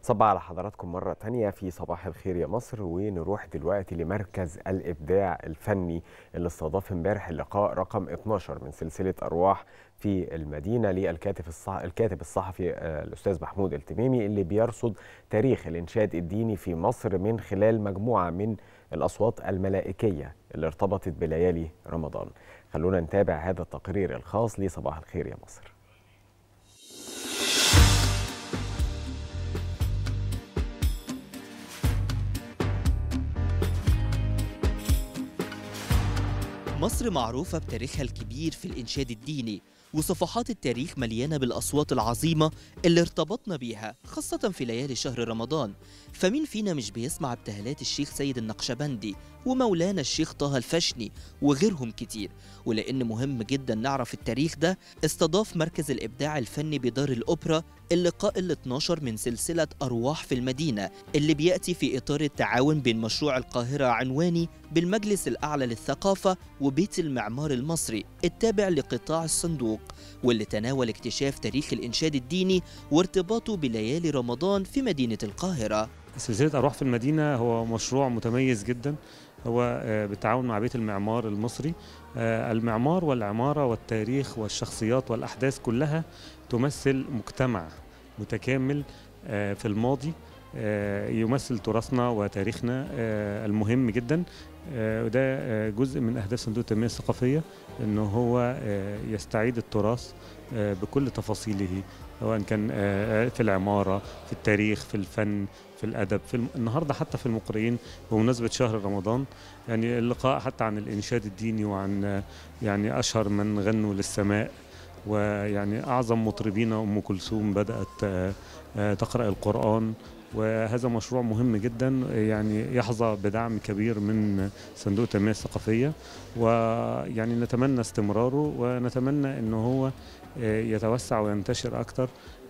صباح على حضراتكم مرة تانية في صباح الخير يا مصر ونروح دلوقتي لمركز الإبداع الفني اللي استضاف امبارح اللقاء رقم 12 من سلسلة أرواح في المدينة للكاتب الصح... الكاتب الصحفي الأستاذ محمود التميمي اللي بيرصد تاريخ الإنشاد الديني في مصر من خلال مجموعة من الأصوات الملائكية اللي ارتبطت بليالي رمضان خلونا نتابع هذا التقرير الخاص لصباح الخير يا مصر مصر معروفة بتاريخها الكبير في الإنشاد الديني وصفحات التاريخ مليانة بالأصوات العظيمة اللي ارتبطنا بيها خاصة في ليالي شهر رمضان فمين فينا مش بيسمع ابتهالات الشيخ سيد النقشبندي ومولانا الشيخ طه الفشني وغيرهم كتير ولأن مهم جدا نعرف التاريخ ده استضاف مركز الإبداع الفني بدار الأوبرا اللقاء ال 12 من سلسلة أرواح في المدينة اللي بيأتي في إطار التعاون بين مشروع القاهرة عنواني بالمجلس الأعلى للثقافة وبيت المعمار المصري التابع لقطاع الصندوق واللي تناول اكتشاف تاريخ الإنشاد الديني وارتباطه بليالي رمضان في مدينة القاهرة سلسلة أرواح في المدينة هو مشروع متميز جدا هو بالتعاون مع بيت المعمار المصري المعمار والعمارة والتاريخ والشخصيات والأحداث كلها تمثل مجتمع متكامل في الماضي يمثل تراثنا وتاريخنا المهم جدا وده جزء من أهداف صندوق التنمية الثقافية أنه هو يستعيد التراث بكل تفاصيله سواء كان في العمارة في التاريخ في الفن في الأدب في الم... النهاردة حتى في المقرئين بمناسبة شهر رمضان يعني اللقاء حتى عن الإنشاد الديني وعن يعني أشهر من غنوا للسماء ويعني أعظم مطربين أم كلثوم بدأت تقرأ القرآن وهذا مشروع مهم جدا يعني يحظى بدعم كبير من صندوق التنمية الثقافية ويعني نتمنى استمراره ونتمنى أنه هو يتوسع وينتشر أكثر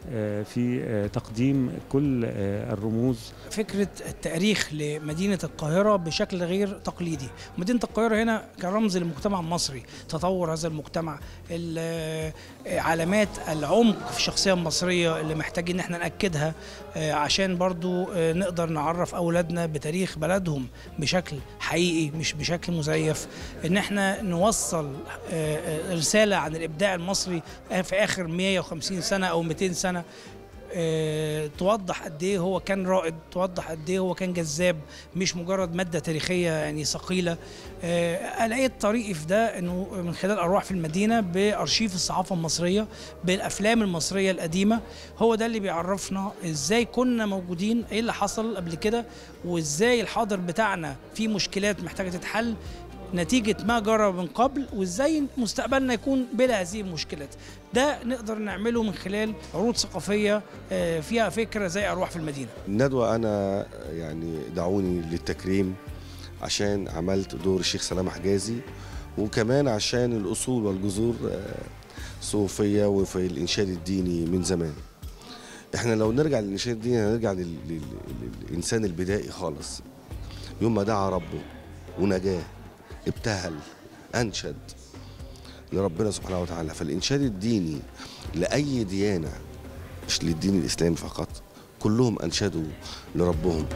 في تقديم كل الرموز فكرة التاريخ لمدينة القاهرة بشكل غير تقليدي مدينة القاهرة هنا كرمز للمجتمع المصري تطور هذا المجتمع علامات العمق في الشخصية المصرية اللي محتاجين ان احنا نأكدها عشان برضو نقدر نعرف أولادنا بتاريخ بلدهم بشكل حقيقي مش بشكل مزيف ان احنا نوصل رسالة عن الإبداع المصري في آخر 150 سنة أو 200 سنة أه توضح قد ايه هو كان رائد توضح قد ايه هو كان جذاب مش مجرد ماده تاريخيه يعني ثقيله أه لقيت طريقي في ده انه من خلال ارواح في المدينه بارشيف الصحافه المصريه بالافلام المصريه القديمه هو ده اللي بيعرفنا ازاي كنا موجودين ايه اللي حصل قبل كده وازاي الحاضر بتاعنا فيه مشكلات محتاجه تتحل نتيجة ما جرى من قبل وازاي مستقبلنا يكون بلا هذه المشكلات ده نقدر نعمله من خلال عروض ثقافية فيها فكرة زي أرواح في المدينة الندوة أنا يعني دعوني للتكريم عشان عملت دور الشيخ سلام حجازي وكمان عشان الأصول والجذور الصوفية وفي الإنشاد الديني من زمان احنا لو نرجع للإنشاد الديني هنرجع للإنسان البدائي خالص يوم ما دعا ربه ونجاه ابتهل انشد لربنا سبحانه وتعالى فالانشاد الديني لاي ديانه مش للدين الاسلامي فقط كلهم انشدوا لربهم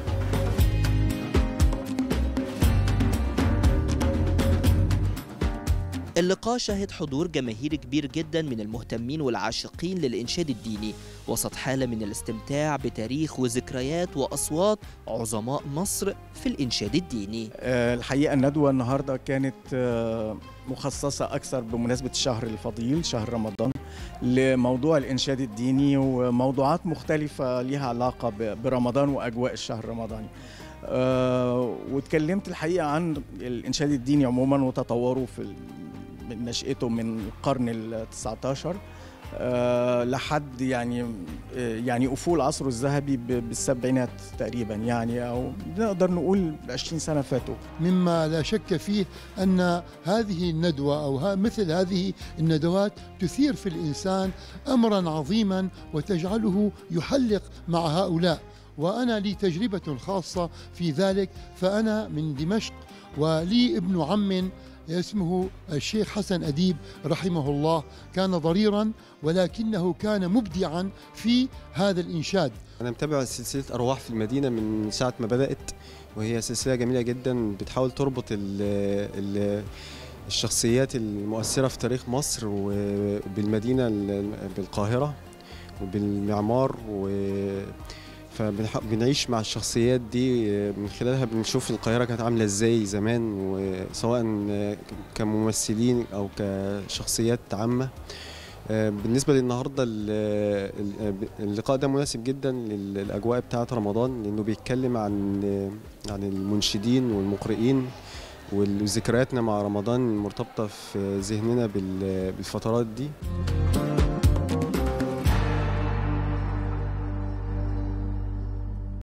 اللقاء شهد حضور جماهير كبير جدا من المهتمين والعاشقين للإنشاد الديني وسط حالة من الاستمتاع بتاريخ وذكريات وأصوات عظماء مصر في الإنشاد الديني الحقيقة الندوة النهاردة كانت مخصصة أكثر بمناسبة الشهر الفضيل شهر رمضان لموضوع الإنشاد الديني وموضوعات مختلفة لها علاقة برمضان وأجواء الشهر الرمضاني أه واتكلمت الحقيقة عن الإنشاد الديني عموما وتطوره في من نشأته من القرن ال 19 أه لحد يعني يعني افول عصره الذهبي بالسبعينات تقريبا يعني او نقدر نقول 20 سنه فاتوا مما لا شك فيه ان هذه الندوه او مثل هذه الندوات تثير في الانسان امرا عظيما وتجعله يحلق مع هؤلاء وانا لي تجربه خاصه في ذلك فانا من دمشق ولي ابن عم اسمه الشيخ حسن أديب رحمه الله كان ضريرا ولكنه كان مبدعا في هذا الإنشاد أنا متابع سلسلة أرواح في المدينة من ساعة ما بدأت وهي سلسلة جميلة جدا بتحاول تربط ال ال الشخصيات المؤثرة في تاريخ مصر وبالمدينة بالقاهرة وبالمعمار و فبنعيش مع الشخصيات دي من خلالها بنشوف القاهرة كانت عاملة ازاي زمان وسواء كممثلين أو كشخصيات عامة بالنسبة للنهاردة اللقاء ده مناسب جدا للأجواء بتاعة رمضان لأنه بيتكلم عن عن المنشدين والمقرئين وذكرياتنا مع رمضان المرتبطة في ذهننا بالفترات دي